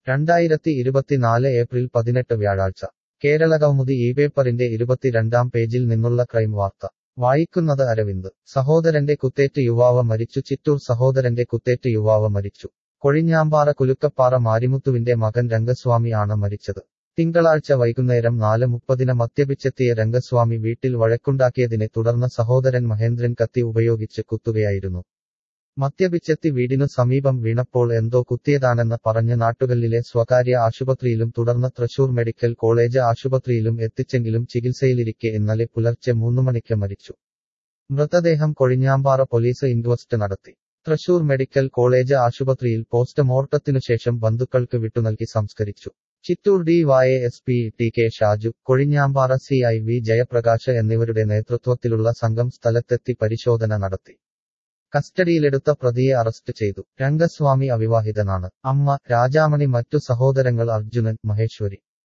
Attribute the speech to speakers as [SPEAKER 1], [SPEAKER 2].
[SPEAKER 1] രണ്ടായിരത്തി ഇരുപത്തിനാല് ഏപ്രിൽ പതിനെട്ട് വ്യാഴാഴ്ച കേരളകൗമുദി ഈ പേപ്പറിന്റെ ഇരുപത്തിരണ്ടാം പേജിൽ നിന്നുള്ള ക്രൈം വാർത്ത വായിക്കുന്നത് അരവിന്ദ് സഹോദരന്റെ കുത്തേറ്റ് യുവാവ് മരിച്ചു ചിറ്റൂർ സഹോദരന്റെ കുത്തേറ്റ് യുവാവ് മരിച്ചു കൊഴിഞ്ഞാമ്പാറ കുലുക്കപ്പാറ മാരിമുത്തുവിന്റെ മകൻ രംഗസ്വാമി ആണ് മരിച്ചത് തിങ്കളാഴ്ച വൈകുന്നേരം നാല് മുപ്പതിന് മദ്യപിച്ചെത്തിയ രംഗസ്വാമി വീട്ടിൽ വഴക്കുണ്ടാക്കിയതിനെ തുടർന്ന് സഹോദരൻ മഹേന്ദ്രൻ കത്തി ഉപയോഗിച്ച് കുത്തുകയായിരുന്നു മദ്യപിച്ചെത്തി വീടിനു സമീപം വീണപ്പോൾ എന്തോ കുത്തിയതാണെന്ന് പറഞ്ഞ് നാട്ടുകല്ലിലെ സ്വകാര്യ ആശുപത്രിയിലും തുടർന്ന് തൃശൂർ മെഡിക്കൽ കോളേജ് ആശുപത്രിയിലും എത്തിച്ചെങ്കിലും ചികിത്സയിലിരിക്കെ ഇന്നലെ പുലർച്ചെ മൂന്നു മണിക്ക് മരിച്ചു മൃതദേഹം കൊഴിഞ്ഞാമ്പാറ പോലീസ് ഇൻക്വസ്റ്റ് നടത്തി തൃശൂർ മെഡിക്കൽ കോളേജ് ആശുപത്രിയിൽ പോസ്റ്റ്മോർട്ടത്തിനുശേഷം ബന്ധുക്കൾക്ക് വിട്ടുനൽകി സംസ്കരിച്ചു Chittoor D Y S P T K Shaju Kozhinjampara C I V Jayaprakash എന്നിവരുടെ നേതൃത്വത്തിലുള്ള സംഘം സ്ഥലത്തെത്തി പരിശോധന നടത്തി കസ്റ്റഡിയിലെടുത്ത പ്രതിയെ അറസ്റ്റ് ചെയ്തു രംഗസ്വാമി അവിവാഹിതനാണ് അമ്മ രാജാമണി മറ്റു സഹോദരങ്ങൾ അർജുനൻ മഹേശ്വരി